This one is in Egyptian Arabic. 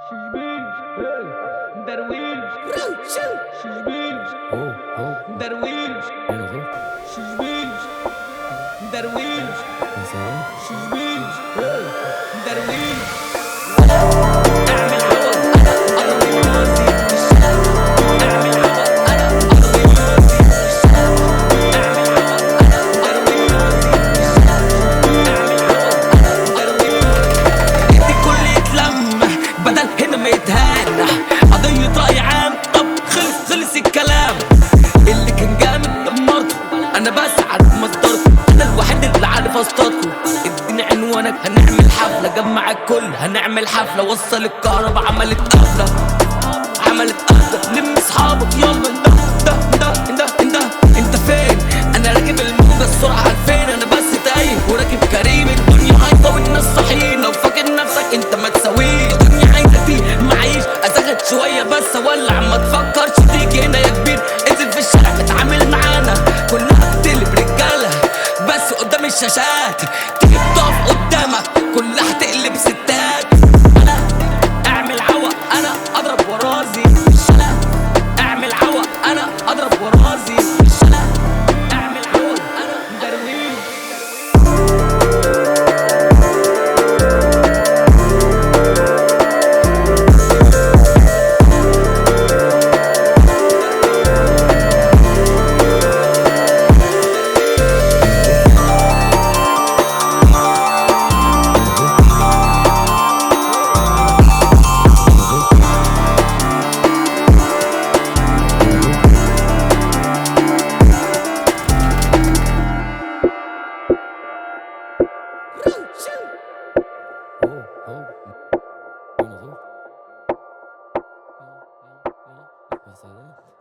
ششبيش درويش ششبيش هو هو درويش انا هو ششبيش درويش يا سلام ششبيش درويش اعمل هوا انا ارضي موازي اعمل هوا انا ارضي موازي اعمل هوا انا ارضي موازي اعمل هوا انا ارضي موازي الكل يتلم بدل هنا ما يتهان قضية رأي عام طب خلص خلص الكلام اللي كان جامد دمرته انا بسعد مصدرته انا الوحيد اللي عارف اصطادكم اديني عنوانك هنعمل حفلة جمع الكل هنعمل حفلة وصل الكهرباء عملت قفلة عملت قفلة لم اصحابك يلا ده ده ده ده ده انت فين انا راكب الموجة السرعة الفين انا بس تايه وراكب كريم الدنيا هايطة والناس صاحيين لو فاكر نفسك انت ما تساويش الدنيا عايزة فيه معيش ازغد شوية بس اولع ما تفكرش تيجي هنا يا كبير انزل في الشارع اتعامل معانا كلها بتقلب رجالة بس قدام الشاشات تيجي تقف قدامك كلها تقلب ستات انا اعمل عوق انا اضرب ورازي انا اعمل عوق انا اضرب ورازي انا اعمل عوق انا درويش هو هو انا هو يا سلام